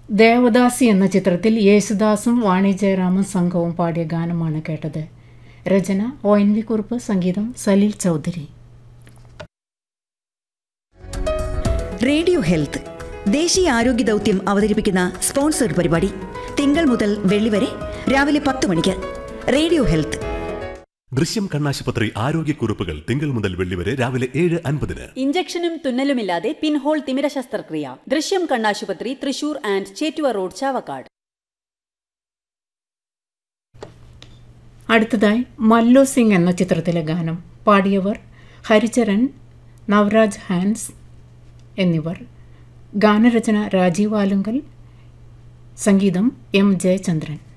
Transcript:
ദേവദാസി എന്ന ചിത്രത്തിൽ യേശുദാസും വാണി ജയറാമും സംഘവും പാടിയ ഗാനമാണ് കേട്ടത് രചന ഒ എൻ വി കുറുപ്പ് സംഗീതം സലീൽ ചൗധരി റേഡിയോ ഹെൽത്ത് ദേശീയ ആരോഗ്യ ദൗത്യം അവതരിപ്പിക്കുന്ന സ്പോൺസർഡ് പരിപാടി തിങ്കൾ മുതൽ വെള്ളി വരെ രാവിലെ പത്ത് മണിക്ക് റേഡിയോ ഹെൽത്ത് ദൃശ്യം കണ്ണാശുപത്രി ആരോഗ്യക്കുറിപ്പുകൾ തിങ്കൾ മുതൽ വെള്ളി വരെ രാവിലെ ഏഴ് അൻപതിന് ഇഞ്ചക്ഷനും തുന്നലുമില്ലാതെ പിൻഹോൾ തിമിര ശസ്ത്രക്രിയ ദൃശ്യം കണ്ണാശുപത്രി തൃശൂർ ആൻഡ് ചേറ്റുവ റോഡ് ചാവക്കാട് അടുത്തതായി മല്ലു സിംഗ് എന്ന ചിത്രത്തിലെ ഗാനം പാടിയവർ ഹരിചരൺ നവരാജ് ഹാൻസ് എന്നിവർ ഗാനരചന രാജീവ് ആലുങ്കൽ സംഗീതം എം ജയചന്ദ്രൻ